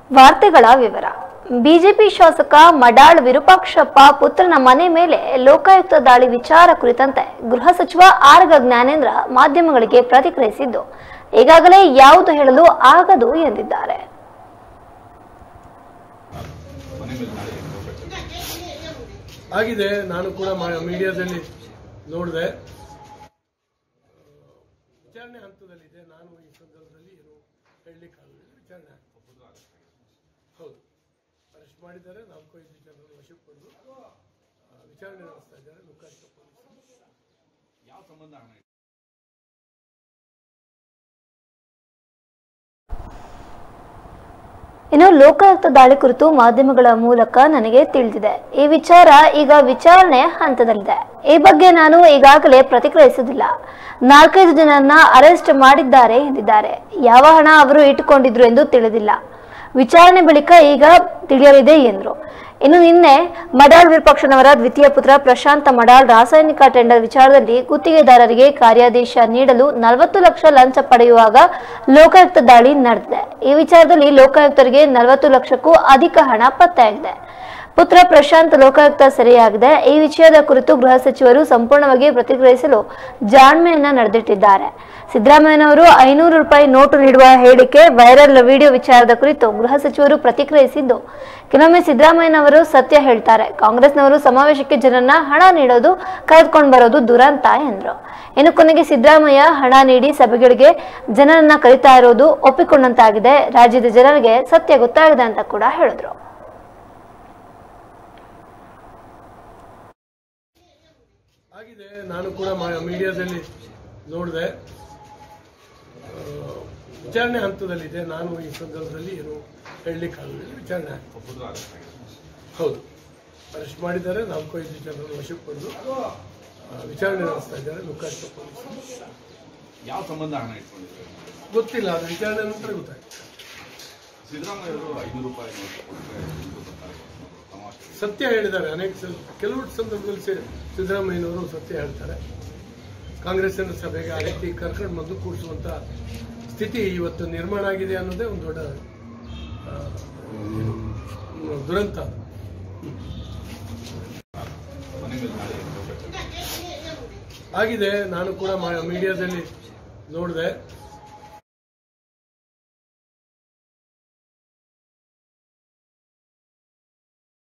ವಾರ್ತೆಗಳ ವಿವರ ಬಿಜೆಪಿ ಶಾಸಕ ಮಡಾಳ್ ವಿರೂಪಾಕ್ಷಪ್ಪ ಪುತ್ರನ ಮನೆ ಮೇಲೆ ಲೋಕಾಯುಕ್ತ ದಾಳಿ ವಿಚಾರ ಕುರಿತಂತೆ ಗೃಹ ಸಚಿವ ಆರ್ಗ ಜ್ಞಾನೇಂದ್ರ ಮಾಧ್ಯಮಗಳಿಗೆ ಪ್ರತಿಕ್ರಿಯಿಸಿದ್ದು ಈಗಾಗಲೇ ಯಾವುದು ಹೇಳಲು ಆಗದು ಎಂದಿದ್ದಾರೆ ಆಗಿದೆ ನಾನು ಕೂಡ ಮ- ಮೀಡಿಯಾದಲ್ಲಿ ನೋಡಿದೆ ವಿಚಾರಣೆ ಹಂತದಲ್ಲಿದೆ ನಾನು ಈ ಸಂದರ್ಭದಲ್ಲಿ ಏನು ಹೇಳಲಿಕ್ಕಾಗಲಿಲ್ಲ ವಿಚಾರಣೆ ಆಗ್ತದೆ. ಹೌದು ಅರೆಸ್ಟ್ ಮಾಡಿದ್ದಾರೆ ನಾಲ್ಕು ಐದು ಜನರನ್ನು ವಶಕ್ಕೆ ಪಡೆದು ಆ, ವಿಚಾರಣೆ ನಡೆಸ್ತಾ ಇದ್ದಾರೆ ಲೋಕಾಯುಕ್ತ ಪೊಲೀಸರು ಯಾವ ಸಂಬಂಧ ಹಣ ಇದೆ? ಇನ್ನು ಲೋಕಾಯುಕ್ತ ದಾಳಿ ಕುರಿತು ಮಾಧ್ಯಮಗಳ ಮೂಲಕ ನನಗೆ ತಿಳಿದಿದೆ ಈ ವಿಚಾರ ಈಗ ವಿಚಾರಣೆ ಹಂತದಲ್ಲಿದೆ ಈ ಬಗ್ಗೆ ನಾನು ಈಗಾಗಲೇ ಪ್ರತಿಕ್ರಿಯಿಸುವುದಿಲ್ಲ ನಾಲ್ಕೈದು ಜನರನ್ನ ಅರೆಸ್ಟ್ ಮಾಡಿದ್ದಾರೆ ಎಂದಿದ್ದಾರೆ ಯಾವ ಹಣ ಅವರು ಇಟ್ಟುಕೊಂಡಿದ್ರು ಎಂದು ತಿಳಿದಿಲ್ಲ ವಿಚಾರಣೆ ಬಳಿಕ ಈಗ ತಿಳಿಯಲಿದೆ ಎಂದರು ಇನ್ನು ನಿನ್ನೆ ಮಡಾಳ್ ವಿಪಕ್ಷನವರ ದ್ವಿತೀಯ ಪುತ್ರ ಪ್ರಶಾಂತ ಮಡಾಳ್ ರಾಸಾಯನಿಕ ಟೆಂಡರ್ ವಿಚಾರದಲ್ಲಿ ಗುತ್ತಿಗೆದಾರರಿಗೆ ಕಾರ್ಯಾದೇಶ ನೀಡಲು ನಲವತ್ತು ಲಕ್ಷ ಲಂಚ ಪಡೆಯುವಾಗ ಲೋಕಾಯುಕ್ತ ದಾಳಿ ನಡೆದಿದೆ ಈ ವಿಚಾರದಲ್ಲಿ ಲೋಕಾಯುಕ್ತರಿಗೆ ನಲವತ್ತು ಲಕ್ಷಕ್ಕೂ ಅಧಿಕ ಹಣ ಪತ್ತೆಯಾಗಿದೆ ಪುತ್ರ ಪ್ರಶಾಂತ್ ಲೋಕಾಯುಕ್ತ ಸೆರೆಯಾಗಿದೆ ಈ ವಿಷಯದ ಕುರಿತು ಗೃಹ ಸಚಿವರು ಸಂಪೂರ್ಣವಾಗಿ ಪ್ರತಿಕ್ರಿಯಿಸಲು ಜಾಣ್ಮೆಯನ್ನ ನಡೆದಿಟ್ಟಿದ್ದಾರೆ ಸಿದ್ದರಾಮಯ್ಯನವರು ಐನೂರು ರೂಪಾಯಿ ನೋಟು ನೀಡುವ ಹೇಳಿಕೆ ವೈರಲ್ ವಿಡಿಯೋ ವಿಚಾರದ ಕುರಿತು ಗೃಹ ಸಚಿವರು ಪ್ರತಿಕ್ರಿಯಿಸಿದ್ದು ಕೆಲವೊಮ್ಮೆ ಸಿದ್ದರಾಮಯ್ಯನವರು ಸತ್ಯ ಹೇಳ್ತಾರೆ ಕಾಂಗ್ರೆಸ್ನವರು ಸಮಾವೇಶಕ್ಕೆ ಜನರನ್ನ ಹಣ ನೀಡೋದು ಕರೆದುಕೊಂಡು ಬರೋದು ದುರಂತ ಎಂದರು ಇನ್ನು ಕೊನೆಗೆ ಸಿದ್ದರಾಮಯ್ಯ ಹಣ ನೀಡಿ ಸಭೆಗಳಿಗೆ ಜನರನ್ನ ಕರೀತಾ ಇರೋದು ಒಪ್ಪಿಕೊಂಡಂತಾಗಿದೆ ರಾಜ್ಯದ ಜನರಿಗೆ ಸತ್ಯ ಗೊತ್ತಾಗಿದೆ ಅಂತ ಕೂಡ ಹೇಳಿದ್ರು ಆಗಿದೆ ನಾನು ಕೂಡ ಮ- ಮೀಡಿಯಾದಲ್ಲಿ ನೋಡಿದೆ ಆ, ವಿಚಾರಣೆ ಹಂತದಲ್ಲಿದೆ ನಾನು ಈ ಸಂದರ್ಭದಲ್ಲಿ ಏನು ಹೇಳಲಿಕ್ಕಾಗಲಿಲ್ಲ ವಿಚಾರಣೆ ಆಗ್ತದೆ. ಬುಧವಾರ arrest ಆಗಿದೆ. ಹೌದು ಅರೆಸ್ಟ್ ಮಾಡಿದ್ದಾರೆ ನಾಲ್ಕು ಐದು ಜನರನ್ನು ವಶಕ್ಕೆ ಪಡೆದು ಆ, ವಿಚಾರಣೆ ನಡೆಸ್ತಾ ಇದ್ದಾರೆ ಲೋಕಾಯುಕ್ತ ಪೊಲೀಸರು ಯಾವ ಸಂಬಂಧ ಹಣ ಇಟ್ಕೊಂಡಿದ್ದಾರೆ ಗೊತ್ತಿಲ್ಲ ಅದು ವಿಚಾರಣೆ ನಂತರ ಗೊತ್ತಾಗ್ತದೆ ಸಿದ್ದರಾಮಯ್ಯ ಅವರು ಐನೂರು ರೂಪಾಯಿ ನೋಟ್ ಕೊಟ್ಟರೆ ಇದು ಬರ್ತಾರೆ ತಮಾಷೆ ಸತ್ಯ ಹೇಳಿದ್ದಾರೆ ಅನೇಕ ಸಲ ಕೆಲವು ಸಂದರ್ಭದಲ್ಲಿ ಸಿ- ಸಿದ್ದರಾಮಯ್ಯನವರು ಸತ್ಯ ಹೇಳ್ತಾರೆ ಕಾಂಗ್ರೆಸ್ಸಿನ ಸಭೆಗೆ ಆ ರೀತಿ ಕರ್ಕೊಂಡು ಬಂದು ಕೂಡಿಸುವಂತ ಸ್ಥಿತಿ ಇವತ್ತು ನಿರ್ಮಾಣ ಆಗಿದೆ ಅನ್ನೋದೇ ಒಂದು ದೊಡ್ಡ ಆ, ಇದು, ದುರಂತ ಮನೆ ಮೇಲೆ ದಾಳಿ ಲೋಕಾಯುಕ್ತ. ಆಗಿದೆ ನಾನು ಕೂಡ ಮ- ಮೀಡಿಯಾದಲ್ಲಿ ನೋಡಿದೆ